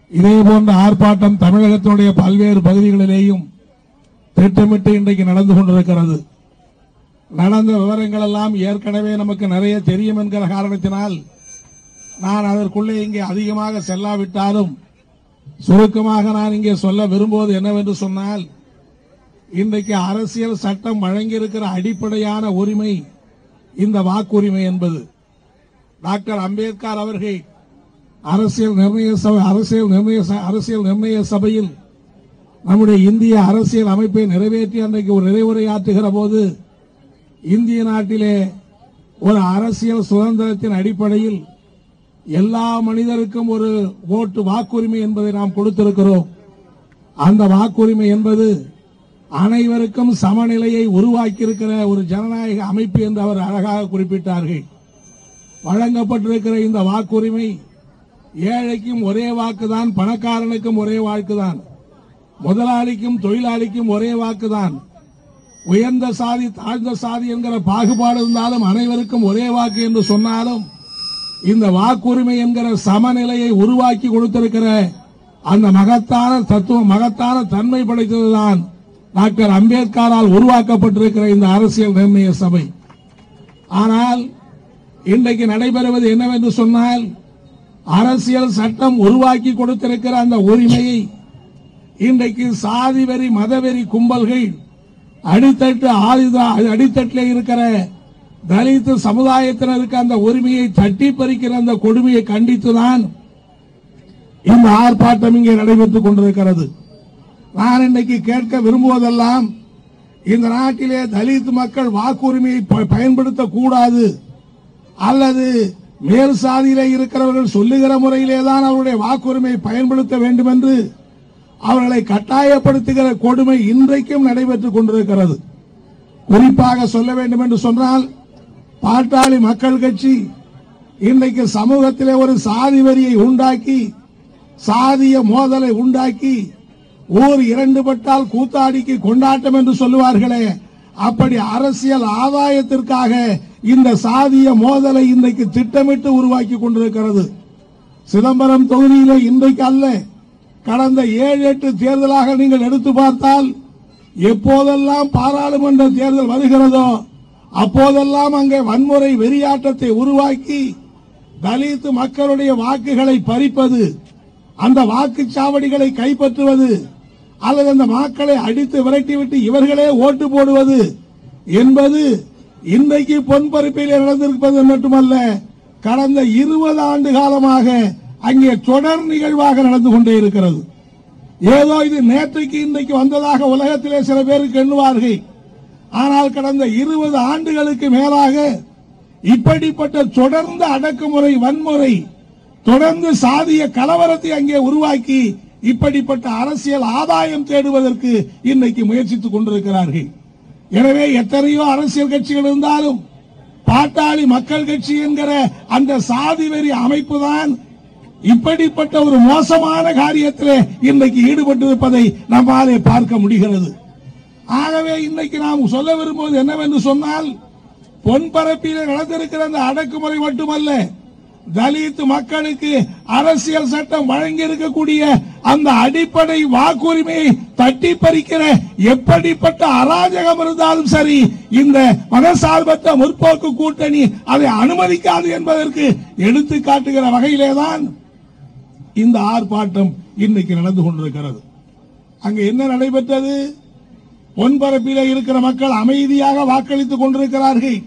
இதே போன்ற ஆர்ப்பாட்டம் தமிழகத்தினுடைய பல்வேறு பகுதிகளிலேயும் திட்டமிட்டு இன்றைக்கு நடந்து கொண்டிருக்கிறது நடந்த விவரங்கள் எல்லாம் ஏற்கனவே நமக்கு நிறைய தெரியும் என்கிற காரணத்தினால் நான் அதற்குள்ளே இங்கே அதிகமாக செல்லாவிட்டாலும் சுருக்கமாக நான் இங்கே சொல்ல விரும்புவது என்னவென்று சொன்னால் இன்றைக்கு அரசியல் சட்டம் வழங்கியிருக்கிற அடிப்படையான உரிமை இந்த வாக்குரிமை என்பது டாக்டர் அம்பேத்கர் அவர்கள் அரசியல் நிர்ணய சபை அரசியல் நிர்ணய ச- அரசியல் நிர்ணய சபையில் நம்முடைய இந்திய அரசியல் அமைப்பை நிறைவேற்றி அன்றைக்கு ஒரு நிறைவுரையாற்றுகிற போது இந்திய நாட்டிலே ஒரு அரசியல் சுதந்திரத்தின் அடிப்படையில் எல்லா மனிதருக்கும் ஒரு ஓட்டு வாக்குரிமை என்பதை நாம் கொடுத்திருக்கிறோம் அந்த வாக்குரிமை என்பது அனைவருக்கும் சமநிலையை உருவாக்கியிருக்கிற ஒரு ஜனநாயக அமைப்பு என்று அவர் அழகாக குறிப்பிட்டார்கள் வழங்கப்பட்டிருக்கிற இந்த வாக்குரிமை ஏழைக்கும் ஒரே வாக்குதான் பணக்காரனுக்கும் ஒரே வாக்குதான் முதலாளிக்கும் தொழிலாளிக்கும் ஒரே வாக்குதான் உயர்ந்த சாதி தாழ்ந்த சாதி என்கிற பாகுபாடு இருந்தாலும் அனைவருக்கும் ஒரே வாக்கு என்று சொன்னாலும் இந்த வாக்குரிமை என்கிற சமநிலையை உருவாக்கி கொடுத்திருக்கிற அந்த மகத்தான தத்துவம் மகத்தான தன்மை படைத்ததுதான் டாக்டர் அம்பேத்கரால் உருவாக்கப்பட்டிருக்கிற இந்த அரசியல் நிர்ணய சபை ஆனால் இன்றைக்கு நடைபெறுவது என்னவென்று சொன்னால் அரசியல் சட்டம் உருவாக்கி கொடுத்திருக்கிற அந்த உரிமையை இன்றைக்கு சாதி வெறி மதவெறி கும்பல்கள் அடித்தட்டு ஆயுத அடித்தட்டில் இருக்கிற தலித் சமுதாயத்தினருக்கு அந்த உரிமையை தட்டி பறிக்கிற அந்த கொடுமையை கண்டித்துதான் இந்த ஆர்ப்பாட்டம் இங்கே நடைபெற்றுக் கொண்டிருக்கிறது நான் இன்னைக்கு கேட்க விரும்புவதெல்லாம் இந்த நாட்டிலே தலித் மக்கள் வாக்குரிமையை ப- பயன்படுத்தக் கூடாது அல்லது மேல் சாதியிலே இருக்கிறவர்கள் சொல்லுகிற முறையிலே தான் அவருடைய வாக்குரிமையை பயன்படுத்த வேண்டும் என்று அவர்களை கட்டாயப்படுத்துகிற கொடுமை இன்றைக்கும் நடைபெற்றுக் கொண்டிருக்கிறது குறிப்பாக சொல்ல வேண்டும் என்று சொன்னால் பாட்டாளி மக்கள் கட்சி இன்றைக்கு சமூகத்திலே ஒரு சாதி வரியை உண்டாக்கி சாதிய மோதலை உண்டாக்கி ஊர் இரண்டு பட்டால் கூத்தாடிக்கு கொண்டாட்டம் என்று சொல்லுவார்களே அப்படி அரசியல் ஆதாயத்திற்காக இந்த சாதிய மோதலை இன்றைக்கு திட்டமிட்டு உருவாக்கி கொண்டிருக்கிறது சிதம்பரம் தொகுதியிலே இன்றைக்கு அல்ல கடந்த ஏழு எட்டு தேர்தலாக நீங்கள் எடுத்து பார்த்தால் எப்போதெல்லாம் பாராளுமன்ற தேர்தல் வருகிறதோ அப்போதெல்லாம் அங்கே வன்முறை வெறியாட்டத்தை உருவாக்கி தலித் மக்களுடைய வாக்குகளை பறிப்பது அந்த வாக்குச்சாவடிகளை கைப்பற்றுவது அல்லது அந்த மக்களை அடித்து விரட்டிவிட்டு இவர்களே ஓட்டு போடுவது என்பது இன்றைக்கு பொன்பரப்பில் நடந்திருப்பது மட்டுமல்ல கடந்த இருபது ஆண்டு காலமாக அங்கே தொடர் நிகழ்வாக நடந்து கொண்டே இருக்கிறது ஏதோ இது நேற்றைக்கு இன்றைக்கு வந்ததாக உலகத்திலே சில பேருக்கு எண்ணுவார்கள் ஆனால் கடந்த இருபது ஆண்டுகளுக்கு மேலாக இப்படிப்பட்ட தொடர்ந்த அடக்குமுறை வன்முறை தொடர்ந்து சாதிய கலவரத்தை அங்கே உருவாக்கி இப்படிப்பட்ட அரசியல் ஆதாயம் தேடுவதற்கு இன்னைக்கு முயற்சித்துக் கொண்டிருக்கிறார்கள் எனவே எத்தனையோ அரசியல் கட்சிகள் இருந்தாலும் பாட்டாளி மக்கள் கட்சி என்கிற அந்த சாதி வெறி அமைப்பு தான் இப்படிப்பட்ட ஒரு மோசமான காரியத்திலே இன்றைக்கு ஈடுபட்டிருப்பதை நம்மாலே பார்க்க முடிகிறது ஆகவே இன்னைக்கு நாம் சொல்ல விரும்புவது என்னவென்று சொன்னால் பொன்பரப்பிலே நடந்திருக்கிற அந்த அடக்குமுறை மட்டுமல்ல தலித் மக்களுக்கு அரசியல் சட்டம் வழங்கி இருக்கக்கூடிய அந்த அடிப்படை வாக்குரிமையை தட்டி பறிக்கிற எப்படிப்பட்ட அராஜகம் இருந்தாலும் சரி இந்த மதசார்பற்ற முற்போக்கு கூட்டணி அதை அனுமதிக்காது என்பதற்கு எடுத்து காட்டுகிற வகையிலேதான் இந்த ஆர்ப்பாட்டம் இன்னைக்கு நடந்து கொண்டிருக்கிறது அங்க என்ன நடைபெற்றது பொன்பரப்பிலே இருக்கிற மக்கள் அமைதியாக வாக்களித்துக் கொண்டிருக்கிறார்கள்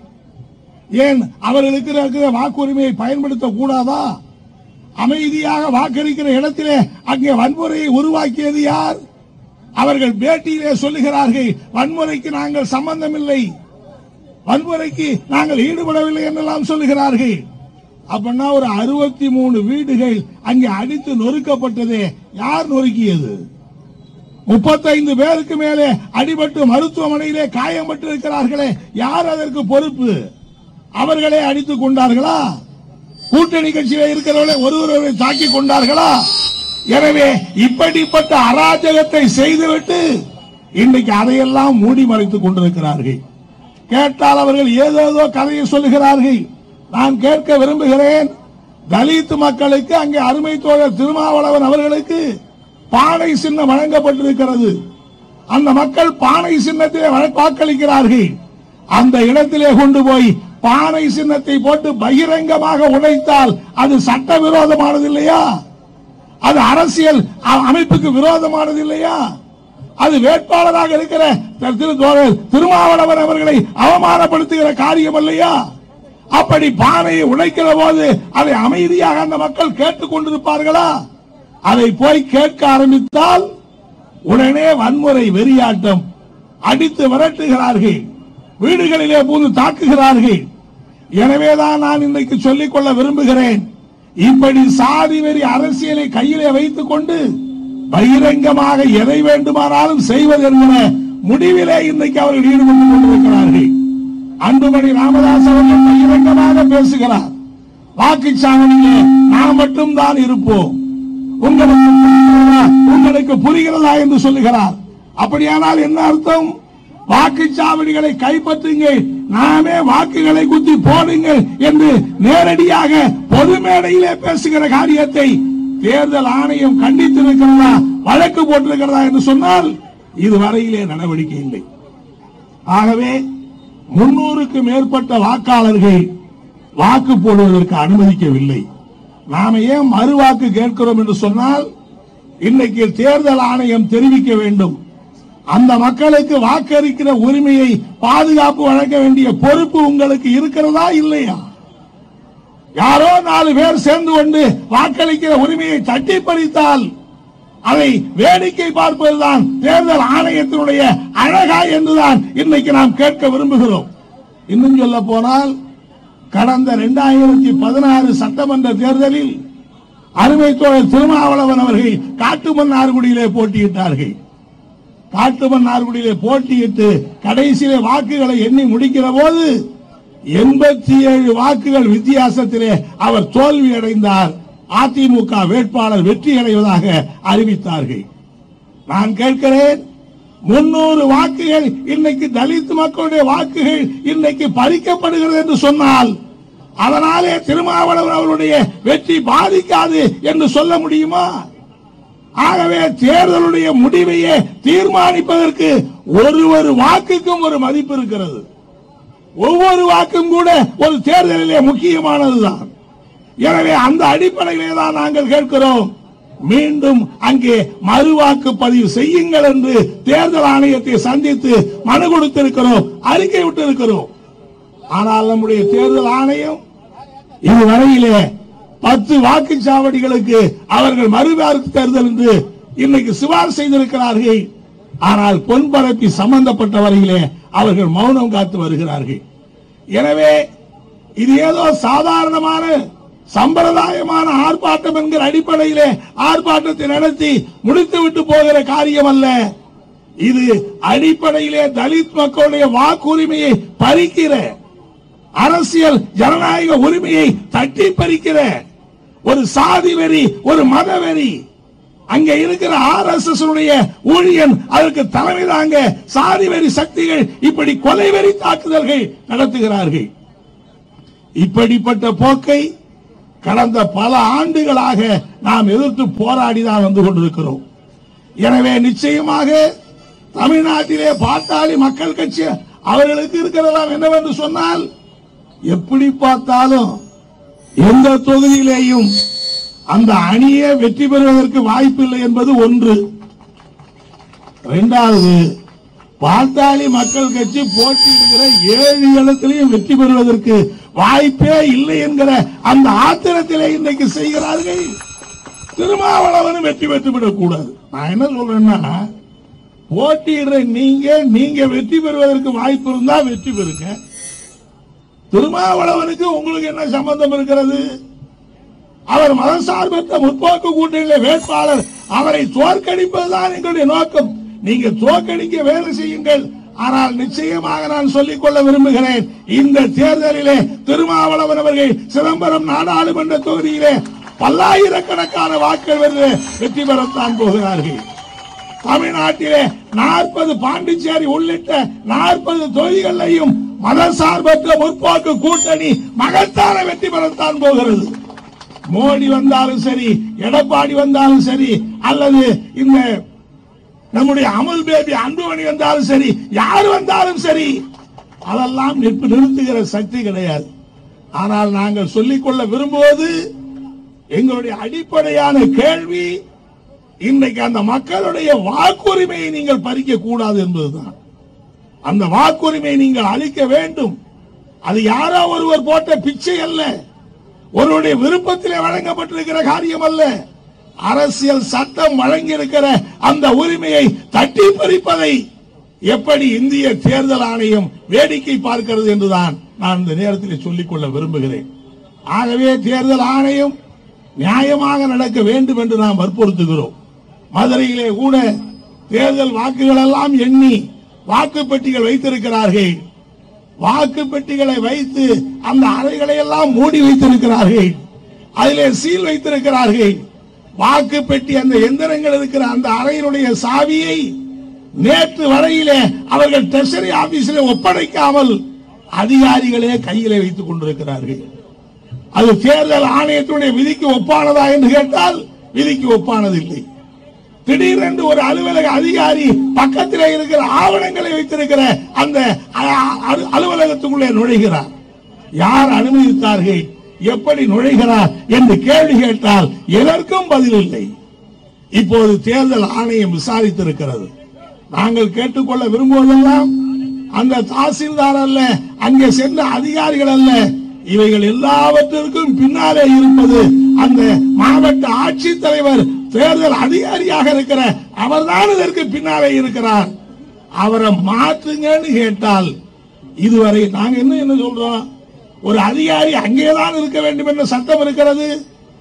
ஏன் அவர்களுக்கு இருக்கிற வாக்குரிமையை பயன்படுத்த கூடாதா அமைதியாக வாக்களிக்கிற இடத்திலே அங்கே வன்முறையை உருவாக்கியது யார் அவர்கள் பேட்டியிலே சொல்லுகிறார்கள் வன்முறைக்கு நாங்கள் சம்பந்தமில்லை வன்முறைக்கு நாங்கள் ஈடுபடவில்லை என்றெல்லாம் சொல்லுகிறார்கள் அப்படின்னா ஒரு அறுபத்தி மூணு வீடுகள் அங்கே அடித்து நொறுக்கப்பட்டதே யார் நொறுக்கியது முப்பத்தைந்து பேருக்கு மேலே அடிபட்டு மருத்துவமனையிலே காயம்பட்டு இருக்கிறார்களே யார் அதற்கு பொறுப்பு அவர்களே அடித்துக் கொண்டார்களா கூட்டணி கட்சியில இருக்கிறவர்களை ஒருவரை தாக்கி கொண்டார்களா எனவே இப்படிப்பட்ட அராஜகத்தை செய்துவிட்டு இன்றைக்கு அதையெல்லாம் மூடி மறைத்துக் கொண்டிருக்கிறார்கள் கேட்டால் அவர்கள் ஏதேதோ கதையை சொல்லுகிறார்கள் நான் கேட்க விரும்புகிறேன் தலித் மக்களுக்கு அங்கே அருமை தோழர் திருமாவளவன் அவர்களுக்கு பானை சின்னம் வழங்கப்பட்டிருக்கிறது அந்த மக்கள் பானை சின்னத்திலே வழ- வாக்களிக்கிறார்கள் அந்த இடத்திலே கொண்டு போய் பானை சின்னத்தை போட்டு பகிரங்கமாக உடைத்தால் அது சட்டவிரோதமானது இல்லையா அது அரசியல் அ- அமைப்புக்கு விரோதமானது இல்லையா அது வேட்பாளராக இருக்கிற திரு- திரு தோழர் திருமாவளவன் அவர்களை அவமானப்படுத்துகிற காரியம் இல்லையா அப்படி பானையை உடைக்கிற போது அதை அமைதியாக அந்த மக்கள் கேட்டுக் கொண்டிருப்பார்களா அதை போய் கேட்க ஆரம்பித்தால் உடனே வன்முறை வெறியாட்டம் அடித்து விரட்டுகிறார்கள் வீடுகளிலே பூந்து தாக்குகிறார்கள் எனவேதான் நான் இன்றைக்கு சொல்லிக் கொள்ள விரும்புகிறேன் இப்படி சாதி வெறி அரசியலை கையிலே வைத்துக் கொண்டு பகிரங்கமாக எதை வேண்டுமானாலும் செய்வது என்கிற முடிவிலே இன்றைக்கு அவர்கள் ஈடுபட்டு கொண்டிருக்கிறார்கள் அன்புமணி ராமதாஸ் அவர்கள் பகிரங்கமாக பேசுகிறார் வாக்குச்சாவடியிலே நாம் மட்டும்தான் இருப்போம் உங்களுக்கு புரிகிறதா? உங்களுக்கு புரிகிறதா என்று சொல்லுகிறார் அப்படியானால் என்ன அர்த்தம் வாக்குச்சாவடிகளை கைப்பற்றுங்கள் நாமே வாக்குகளை குத்தி போடுங்கள் என்று நேரடியாக பொது மேடையிலே பேசுகிற காரியத்தை தேர்தல் ஆணையம் கண்டித்திருக்கிறதா வழக்கு போட்டிருக்கிறதா என்று சொன்னால் இதுவரையிலே நடவடிக்கை இல்லை ஆகவே முன்னூறுக்கு மேற்பட்ட வாக்காளர்கள் வாக்கு போடுவதற்கு அனுமதிக்கவில்லை நாம ஏன் மறு வாக்கு கேட்கிறோம் என்று சொன்னால் இன்னைக்கு தேர்தல் ஆணையம் தெரிவிக்க வேண்டும் அந்த மக்களுக்கு வாக்களிக்கிற உரிமையை பாதுகாப்பு வழங்க வேண்டிய பொறுப்பு உங்களுக்கு இருக்கிறதா இல்லையா யாரோ நாலு பேர் சேர்ந்து கொண்டு வாக்களிக்கிற உரிமையை தட்டி பறித்தால் அதை வேடிக்கை பார்ப்பதுதான் தேர்தல் ஆணையத்தினுடைய அழகா என்றுதான் இன்னைக்கு நாம் கேட்க விரும்புகிறோம் இன்னும் சொல்ல போனால் கடந்த இரண்டாயிரத்தி பதினாறு சட்டமன்ற தேர்தலில் அருமை தோழர் திருமாவளவன் அவர்கள் காட்டுமன்னார்குடியிலே போட்டியிட்டார்கள் காட்டுமன்னார்குடியிலே போட்டியிட்டு கடைசியிலே வாக்குகளை எண்ணி முடிக்கிற போது எண்பத்தி ஏழு வாக்குகள் வித்தியாசத்திலே அவர் தோல்வி அடைந்தார் அதிமுக வேட்பாளர் வெற்றி அடைவதாக அறிவித்தார்கள் நான் கேட்கிறேன் முன்னூறு வாக்குகள் இன்னைக்கு தலித் மக்களுடைய வாக்குகள் இன்னைக்கு பறிக்கப்படுகிறது என்று சொன்னால் அதனாலே திருமாவளவன் அவருடைய வெற்றி பாதிக்காது என்று சொல்ல முடியுமா ஆகவே தேர்தலுடைய முடிவையே தீர்மானிப்பதற்கு ஒரு ஒரு வாக்குக்கும் ஒரு மதிப்பு இருக்கிறது ஒவ்வொரு வாக்கும் கூட ஒரு தேர்தலிலே முக்கியமானதுதான் எனவே அந்த அடிப்படையிலே தான் நாங்கள் கேட்கிறோம் மீண்டும் அங்கே மறுவாக்கு பதிவு செய்யுங்கள் என்று தேர்தல் ஆணையத்தை சந்தித்து மனு கொடுத்திருக்கிறோம் அறிக்கை விட்டிருக்கிறோம் ஆனால் நம்முடைய தேர்தல் ஆணையம் இதுவரையிலே பத்து வாக்குச்சாவடிகளுக்கு அவர்கள் மறுவாக்கு தேர்தல் என்று இன்னைக்கு சிபார் செய்திருக்கிறார்கள் ஆனால் பொன்பரப்பி சம்பந்தப்பட்ட வரையிலே அவர்கள் மௌனம் காத்து வருகிறார்கள் எனவே இது ஏதோ சாதாரணமான சம்பிரதாயமான ஆர்ப்பாட்டம் என்கிற அடிப்படையிலே ஆர்ப்பாட்டத்தை நடத்தி முடித்துவிட்டு போகிற காரியம் அல்ல இது அடிப்படையிலே தலித் மக்களுடைய வாக்குரிமையை பறிக்கிற அரசியல் ஜனநாயக உரிமையை தட்டி பறிக்கிற ஒரு சாதி வெறி ஒரு மத வெறி அங்க இருக்கிற ஆர் எஸ் எஸ் ஊழியன் அதற்கு தலைமை தாங்க சாதி வெறி சக்திகள் இப்படி கொலை வெறி தாக்குதல்கள் நடத்துகிறார்கள் இப்படிப்பட்ட போக்கை கடந்த பல ஆண்டுகளாக நாம் எதிர்த்து போராடி தான் வந்து கொண்டிருக்கிறோம் எனவே நிச்சயமாக தமிழ்நாட்டிலே பாட்டாளி மக்கள் கட்சி அவர்களுக்கு இருக்கிறதெல்லாம் என்னவென்று சொன்னால் எப்படி பார்த்தாலும் எந்த தொகுதியிலேயும் அந்த அணியே வெற்றி பெறுவதற்கு வாய்ப்பில்லை என்பது ஒன்று இரண்டாவது பாட்டாளி மக்கள் கட்சி போட்டியிடுகிற ஏழு இடத்திலையும் வெற்றி பெறுவதற்கு வாய்ப்பே இல்லை என்கிற அந்த ஆத்திரத்திலே இன்றைக்கு செய்கிறார்கள் திருமாவளவனும் வெற்றி பெற்று விடக்கூடாது நான் என்ன சொல்றேன்னா போட்டியிடுற நீங்க நீங்க வெற்றி பெறுவதற்கு வாய்ப்பு இருந்தா வெற்றி பெறுங்க திருமாவளவனுக்கு உங்களுக்கு என்ன சம்பந்தம் இருக்கிறது அவர் மதசார்பற்ற முற்போக்கு கூட்டணியில வேட்பாளர் அவரை தோற்கடிப்பதுதான் எங்களுடைய நோக்கம் நீங்க தோற்கடிக்க வேலை செய்யுங்கள் ஆனால் நிச்சயமாக நான் சொல்லிக் கொள்ள விரும்புகிறேன் இந்த தேர்தலிலே திருமாவளவன் அவர்கள் சிதம்பரம் நாடாளுமன்ற தொகுதியிலே பல்லாயிரக்கணக்கான வாக்குகள் வென்று வெற்றி பெறத்தான் போகிறார்கள் தமிழ்நாட்டிலே நாற்பது பாண்டிச்சேரி உள்ளிட்ட நாற்பது தொகுதிகளிலையும் மதசார்பற்ற முற்போக்கு கூட்டணி மகத்தான வெற்றி பெறத்தான் போகிறது மோடி வந்தாலும் சரி எடப்பாடி வந்தாலும் சரி அல்லது இந்த நம்முடைய அமுல் பேபி அன்புமணி வந்தாலும் சரி யார் வந்தாலும் சரி அதெல்லாம் நிற்பு நிறுத்துகிற சக்தி கிடையாது ஆனால் நாங்கள் சொல்லிக்கொள்ள விரும்புவது எங்களுடைய அடிப்படையான கேள்வி இன்றைக்கு அந்த மக்களுடைய வாக்குரிமையை நீங்கள் பறிக்க கூடாது என்பதுதான் அந்த வாக்குரிமையை நீங்கள் அளிக்க வேண்டும் அது யாரோ ஒருவர் போட்ட பிச்சை அல்ல ஒருவருடைய விருப்பத்திலே வழங்கப்பட்டிருக்கிற காரியம் அல்ல அரசியல் சட்டம் வழங்கியிருக்கிற அந்த உரிமையை தட்டி பறிப்பதை எப்படி இந்திய தேர்தல் ஆணையம் வேடிக்கை பார்க்கிறது என்றுதான் நான் இந்த நேரத்தில் சொல்லிக்கொள்ள விரும்புகிறேன் ஆகவே தேர்தல் ஆணையம் நியாயமாக நடக்க வேண்டும் என்று நாம் வற்புறுத்துகிறோம் மதுரையிலே கூட தேர்தல் வாக்குகள் எல்லாம் எண்ணி வாக்குப்பெட்டிகள் வைத்திருக்கிறார்கள் வாக்கு பெட்டிகளை வைத்து அந்த அறைகளை எல்லாம் மூடி வைத்திருக்கிறார்கள் அதிலே சீல் வைத்திருக்கிறார்கள் வாக்கு பெட்டி அந்த எந்திரங்கள் இருக்கிற அந்த அறையினுடைய சாவியை நேற்று வரையிலே அவர்கள் ட்ரெஷரி ஆபீஸில் ஒப்படைக்காமல் அதிகாரிகளே கையிலே வைத்துக் கொண்டிருக்கிறார்கள் அது தேர்தல் ஆணையத்தினுடைய விதிக்கு ஒப்பானதா என்று கேட்டால் விதிக்கு ஒப்பானதில்லை திடீரென்று ஒரு அலுவலக அதிகாரி பக்கத்தில் இருக்கிற ஆவணங்களை வைத்திருக்கிற அந்த அ- அ- அலுவலகத்துக்குள்ளே நுழைகிறார் யார் அனுமதித்தார்கள் எப்படி நுழைகிறார் என்று கேள்வி கேட்டால் எதற்கும் பதில் இல்லை இப்போது தேர்தல் ஆணையம் விசாரித்திருக்கிறது நாங்கள் கேட்டுக்கொள்ள விரும்புவதெல்லாம் அந்த தாசில்தார் அல்ல அங்கே சென்ற அதிகாரிகள் அல்ல இவைகள் எல்லாவற்றிற்கும் பின்னாலே இருப்பது அந்த மாவட்ட ஆட்சித்தலைவர் தேர்தல் அதிகாரியாக இருக்கிற அவர்தான் இதற்கு பின்னாலே இருக்கிறார் அவரை மாற்றுங்கன்னு கேட்டால் இதுவரை நாங்க என்ன என்ன சொல்றோம் ஒரு அதிகாரி அங்கேதான் இருக்க வேண்டும் என்ற சட்டம் இருக்கிறது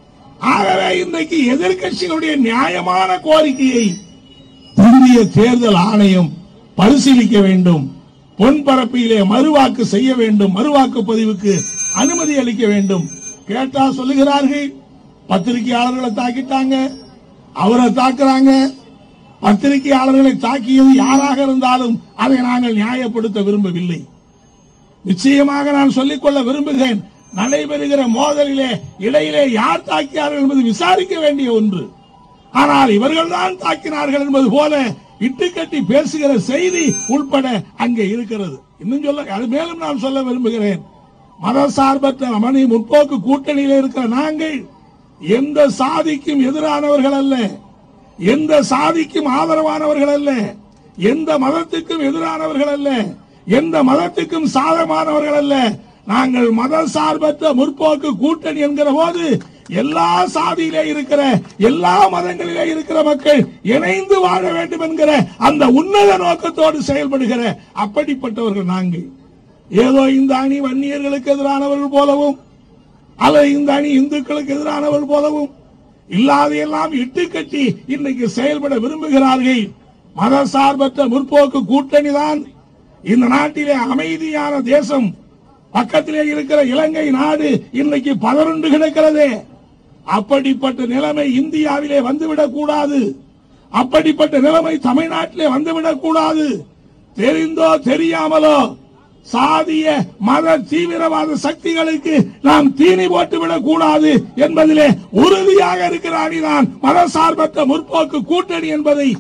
ஆகவே இன்றைக்கு எதிர்க்கட்சிகளுடைய நியாயமான கோரிக்கையை இந்திய தேர்தல் ஆணையம் பரிசீலிக்க வேண்டும் பொன் பரப்பிலே மறுவாக்கு செய்ய வேண்டும் மறுவாக்கு பதிவுக்கு அனுமதி அளிக்க வேண்டும் கேட்டா சொல்லுகிறார்கள் பத்திரிகையாளர்களை தாக்கிட்டாங்க அவரை தாக்குறாங்க பத்திரிகையாளர்களை தாக்கியது யாராக இருந்தாலும் அதை நாங்கள் நியாயப்படுத்த விரும்பவில்லை நிச்சயமாக நான் சொல்லிக்கொள்ள விரும்புகிறேன் நடைபெறுகிற மோதலிலே இடையிலே யார் தாக்கினார்கள் என்பது விசாரிக்க வேண்டிய ஒன்று ஆனால் இவர்கள்தான் தாக்கினார்கள் என்பது போல இட்டுக்கட்டி பேசுகிற செய்தி உட்பட அங்கே இருக்கிறது இன்னும் சொல்ல அது மேலும் நான் சொல்ல விரும்புகிறேன் மதசார்பற்ற மணி முற்போக்கு கூட்டணியில் இருக்கிற நாங்கள் எந்த சாதிக்கும் எதிரானவர்கள் அல்ல எந்த சாதிக்கும் ஆதரவானவர்கள் அல்ல எந்த மதத்துக்கும் எதிரானவர்கள் அல்ல எந்த மதத்துக்கும் சாதகமானவர்கள் அல்ல நாங்கள் மத சார்பற்ற முற்போக்கு கூட்டணி என்கிற போது எல்லா சாதியிலே இருக்கிற எல்லா மதங்களிலே இருக்கிற மக்கள் இணைந்து வாழ வேண்டும் என்கிற அந்த உன்னத நோக்கத்தோடு செயல்படுகிற அப்படிப்பட்டவர்கள் நாங்கள் ஏதோ இந்த அணி வன்னியர்களுக்கு எதிரானவர்கள் போலவும் அல்லது இந்த அணி இந்துக்களுக்கு எதிரானவர்கள் போலவும் இல்லாதையெல்லாம் இட்டு கட்டி இன்னைக்கு செயல்பட விரும்புகிறார்கள் மத சார்பற்ற முற்போக்கு கூட்டணி தான் இந்த நாட்டிலே அமைதியான தேசம் பக்கத்திலே இருக்கிற இலங்கை நாடு இன்னைக்கு பதறுண்டு கிடக்கிறதே அப்படிப்பட்ட நிலைமை இந்தியாவிலே வந்துவிடக் கூடாது அப்படிப்பட்ட நிலைமை தமிழ்நாட்டிலே வந்துவிடக் கூடாது தெரிந்தோ தெரியாமலோ சாதிய மத தீவிரவாத சக்திகளுக்கு நாம் தீனி போட்டுவிடக் கூடாது என்பதிலே உறுதியாக இருக்கிற அணிதான் மதசார்பற்ற முற்போக்கு கூட்டணி என்பதை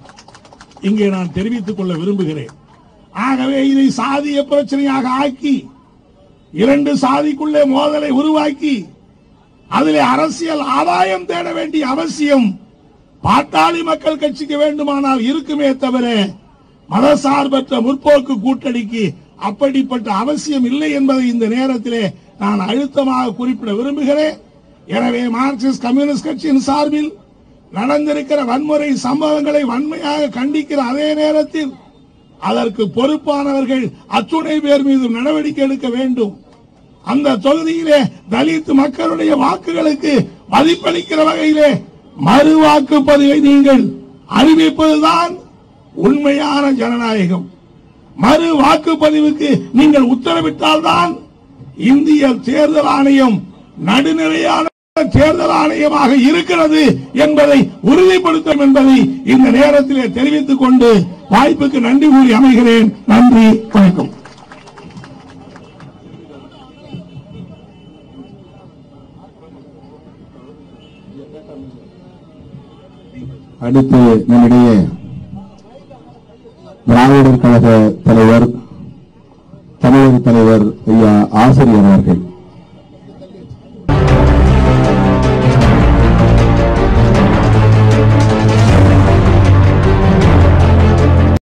இங்கே நான் தெரிவித்துக் கொள்ள விரும்புகிறேன் ஆகவே இதை சாதிய பிரச்சனையாக ஆக்கி இரண்டு சாதிக்குள்ளே மோதலை உருவாக்கி அதிலே அரசியல் ஆதாயம் தேட வேண்டிய அவசியம் பாட்டாளி மக்கள் கட்சிக்கு வேண்டுமானால் இருக்குமே தவிர மதசார்பற்ற முற்போக்கு கூட்டணிக்கு அப்படிப்பட்ட அவசியம் இல்லை என்பதை இந்த நேரத்திலே நான் அழுத்தமாக குறிப்பிட விரும்புகிறேன் எனவே மார்க்சிஸ்ட் கம்யூனிஸ்ட் கட்சியின் சார்பில் நடந்திருக்கிற வன்முறை சம்பவங்களை வன்மையாக கண்டிக்கிற அதே நேரத்தில் அதற்கு பொறுப்பானவர்கள் அத்துணை பேர் மீது நடவடிக்கை எடுக்க வேண்டும் அந்த தொகுதியிலே தலித் மக்களுடைய வாக்குகளுக்கு மதிப்பளிக்கிற வகையிலே மறு வாக்குப்பதிவை நீங்கள் அறிவிப்பதுதான் உண்மையான ஜனநாயகம் மறு வாக்குப்பதிவுக்கு நீங்கள் உத்தரவிட்டால்தான் இந்திய தேர்தல் ஆணையம் நடுநிலையான தேர்தல் ஆணையமாக இருக்கிறது என்பதை உறுதிப்படுத்தும் என்பதை இந்த நேரத்திலே தெரிவித்துக் கொண்டு வாய்ப்புக்கு நன்றி கூறி அமைகிறேன் நன்றி வணக்கம் அடுத்து நம்மிடையே திராவிடர் கழக தலைவர் தமிழக தலைவர் ஐயா ஆசிரியர் அவர்கள்